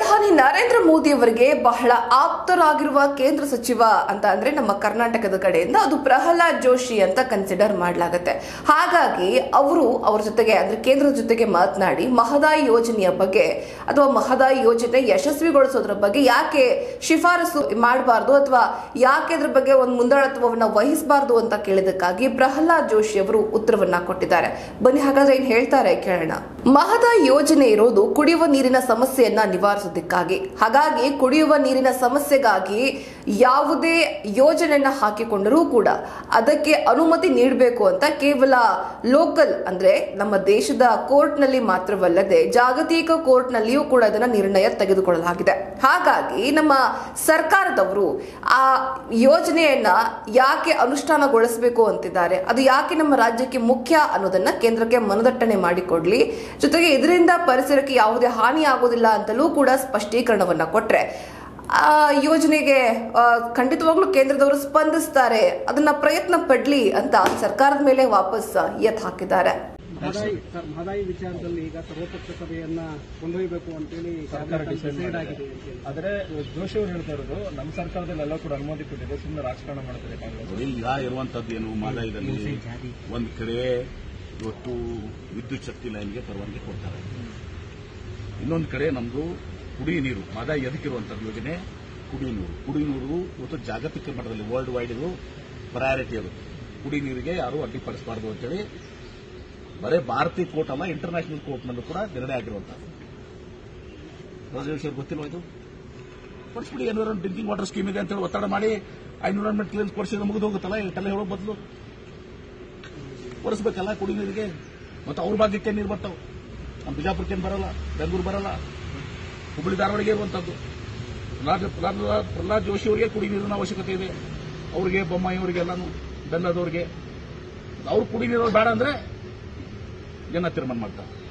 ಪ್ರಧಾನಿ ನರೇಂದ್ರ ಮೋದಿ ಅವರಿಗೆ ಬಹಳ ಆಪ್ತರಾಗಿರುವ ಕೇಂದ್ರ ಸಚಿವ ಅಂತ ಅಂದ್ರೆ ನಮ್ಮ ಕರ್ನಾಟಕದ ಕಡೆಯಿಂದ ಅದು ಪ್ರಹ್ಲಾದ್ ಜೋಶಿ ಅಂತ ಕನ್ಸಿಡರ್ ಮಾಡಲಾಗುತ್ತೆ ಹಾಗಾಗಿ ಅವರು ಅವ್ರ ಜೊತೆಗೆ ಅಂದ್ರೆ ಕೇಂದ್ರದ ಜೊತೆಗೆ ಮಾತನಾಡಿ ಮಹದಾಯಿ ಯೋಜನೆಯ ಬಗ್ಗೆ ಅಥವಾ ಮಹದಾಯಿ ಯೋಜನೆ ಯಶಸ್ವಿಗೊಳಿಸೋದ್ರ ಬಗ್ಗೆ ಯಾಕೆ ಶಿಫಾರಸು ಮಾಡಬಾರ್ದು ಅಥವಾ ಯಾಕೆ ಅದ್ರ ಬಗ್ಗೆ ಒಂದು ಮುಂದಾಳತ್ವವನ್ನ ವಹಿಸಬಾರ್ದು ಅಂತ ಕೇಳಿದಕ್ಕಾಗಿ ಪ್ರಹ್ಲಾದ್ ಜೋಶಿ ಅವರು ಉತ್ತರವನ್ನ ಕೊಟ್ಟಿದ್ದಾರೆ ಬನ್ನಿ ಹಾಗಾದ್ರೆ ಏನ್ ಹೇಳ್ತಾರೆ ಕೇಳೋಣ ಮಹದಾಯಿ ಯೋಜನೆ ಇರೋದು ಕುಡಿಯುವ ನೀರಿನ ಸಮಸ್ಯೆಯನ್ನ ನಿವಾರಿಸೋದಕ್ಕಾಗಿ ಹಾಗಾಗಿ ಕುಡಿಯುವ ನೀರಿನ ಸಮಸ್ಯೆಗಾಗಿ ಯಾವುದೇ ಯೋಜನೆಯನ್ನ ಹಾಕಿಕೊಂಡರೂ ಕೂಡ ಅದಕ್ಕೆ ಅನುಮತಿ ನೀಡಬೇಕು ಅಂತ ಕೇವಲ ಲೋಕಲ್ ಅಂದ್ರೆ ನಮ್ಮ ದೇಶದ ಕೋರ್ಟ್ನಲ್ಲಿ ಮಾತ್ರವಲ್ಲದೆ ಜಾಗತಿಕ ಕೋರ್ಟ್ನಲ್ಲಿಯೂ ಕೂಡ ಅದನ್ನ ನಿರ್ಣಯ ತೆಗೆದುಕೊಳ್ಳಲಾಗಿದೆ ಹಾಗಾಗಿ ನಮ್ಮ ಸರ್ಕಾರದವರು ಆ ಯೋಜನೆಯನ್ನ ಯಾಕೆ ಅನುಷ್ಠಾನಗೊಳಿಸಬೇಕು ಅಂತಿದ್ದಾರೆ ಅದು ಯಾಕೆ ನಮ್ಮ ರಾಜ್ಯಕ್ಕೆ ಮುಖ್ಯ ಅನ್ನೋದನ್ನ ಕೇಂದ್ರಕ್ಕೆ ಮನದಟ್ಟಣೆ ಮಾಡಿಕೊಡ್ಲಿ ಜೊತೆಗೆ ಇದರಿಂದ ಪರಿಸರಕ್ಕೆ ಯಾವುದೇ ಹಾನಿ ಆಗೋದಿಲ್ಲ ಅಂತಲೂ ಕೂಡ ಸ್ಪಷ್ಟೀಕರಣವನ್ನ ಕೊಟ್ರೆ ಆ ಯೋಜನೆಗೆ ಆ, ಖಂಡಿತವಾಗ್ಲೂ ಕೇಂದ್ರದವರು ಸ್ಪಂದಿಸ್ತಾರೆ ಅದನ್ನ ಪ್ರಯತ್ನ ಪಡ್ಲಿ ಅಂತ ಸರ್ಕಾರದ ಮೇಲೆ ವಾಪಸ್ ಎತ್ ಹಾಕಿದ್ದಾರೆ ಮಹದಾಯಿ ಸರ್ ಮಹದಾಯಿ ವಿಚಾರದಲ್ಲಿ ಈಗ ಸರ್ವಪಕ್ಷ ಸಭೆಯನ್ನ ಕೊಂಡೊಯ್ಯಬೇಕು ಅಂತೇಳಿ ಸರ್ಕಾರ ಡಿಸೈಡ್ ಡಿಸೈಡ್ ಮಾಡಿದೆ ಆಗಿದೆ ಅಂತೇಳಿ. ಆದ್ರೆ ಜೋಶಿ ಅವರು ಹೇಳ್ತಾ ಇರೋದು ನಮ್ಮ ಸರ್ಕಾರದಲ್ಲಿ ಎಲ್ಲ ಕೂಡ ಅನುಮತಿ ಕೊಟ್ಟಿದೆ ಸುಮ್ಮನೆ ರಾಜಕಾರಣ ಮಾಡ್ತಾರೆ ಕಾಂಗ್ರೆಸ್ ನೋಡಿ ಈಗ ಇರುವಂತದ್ದು ಏನು ಮಾದಾಯದಲ್ಲಿ ಒಂದು ಕಡೆ ಇವತ್ತು ವಿದ್ಯುತ್ ಶಕ್ತಿ ಲೈನ್ಗೆ ಪರವಾನಗಿ ಕೊಡ್ತಾರೆ ಇನ್ನೊಂದು ಕಡೆ ನಮ್ದು ಕುಡಿಯ ನೀರು ಮಾದಾಯಿ ಎದಕ್ಕಿರುವಂತದ್ದು ಯೋಜನೆ ಕುಡಿಯ ನೀರು ಕುಡಿಯ ನೀರು ಇವತ್ತು ಜಾಗತಿಕ ಮಟ್ಟದಲ್ಲಿ ವರ್ಲ್ಡ್ ವೈಡ್ ಇದು ಪ್ರಯಾರಿಟಿ ಅದು ಕುಡಿ ನೀರಿಗೆ ಯಾರು ಅಡ್ಡಿಪಡಿಸಬಾರ್ದು ಅಂತೇಳಿ ಬರೇ ಭಾರತೀಯ ಕೋರ್ಟ್ ಅಲ್ಲ ಇಂಟರ್ನ್ಯಾಷನಲ್ ಕೋರ್ಟ್ನಲ್ಲೂ ಕೂಡ ನಿರ್ಣಯ ಆಗಿರುವಂತದ್ದು ರಾಜೇಶ್ವರ್ ಗೊತ್ತಿಲ್ವಾ ಇದು ಕೊಡಿಸ್ಬಿಡಿ ಎನ್ವಿರಾನ್ ಡ್ರಿಂಕಿಂಗ್ ವಾಟರ್ ಸ್ಕೀಮ್ ಇದೆ ಅಂತೇಳಿ ಒತ್ತಡ ಮಾಡಿ ಎನ್ವಿರಾನ್ಮೆಂಟ್ ಕ್ಲಿಯರೆನ್ಸ್ ಕೊಡಿಸಿದ್ರೆ ಮುಗಿದು ಹೋಗುತ್ತಲ್ಲ ಇಷ್ಟೆಲ್ಲ ಹೇಳೋ ಬದಲು ಕೊಡಿಸ್ಬೇಕಲ್ಲ ಕುಡಿ ನೀರಿಗೆ ಮತ್ತು ಅವ್ರ ಭಾಗ್ಯಕ್ಕೆ ನೀರು ಬರ್ತಾವೆ ನಮ್ಮ ಬಿಜಾಪುರಕ್ಕೆ ಏನ್ ಬರಲ್ಲ ಬೆಂಗಳೂರು ಬರಲ್ಲ ಹುಬ್ಬಳ್ಳಿ ಧಾರವಾಡಿಗೆ ಇರುವಂತದ್ದು ಪ್ರಹ್ಲಾದ್ ಪ್ರಹ್ಲಾದ್ ಪ್ರಹ್ಲಾದ್ ಜೋಶಿ ಅವರಿಗೆ ಕುಡಿ ನೀರಿನ ಅವಶ್ಯಕತೆ ಇದೆ ಅವರಿಗೆ ಬೊಮ್ಮಾಯಿ ಅವರಿಗೆಲ್ಲಾನು ಬೆಲ್ಲದವ್ರಿಗೆ ಅವ್ರು ಕುಡಿ ನೀರು ಬೇಡ ಅಂದ್ರೆ ಜನ ತೀರ್ಮಾನ ಮಾಡ್ತಾರೆ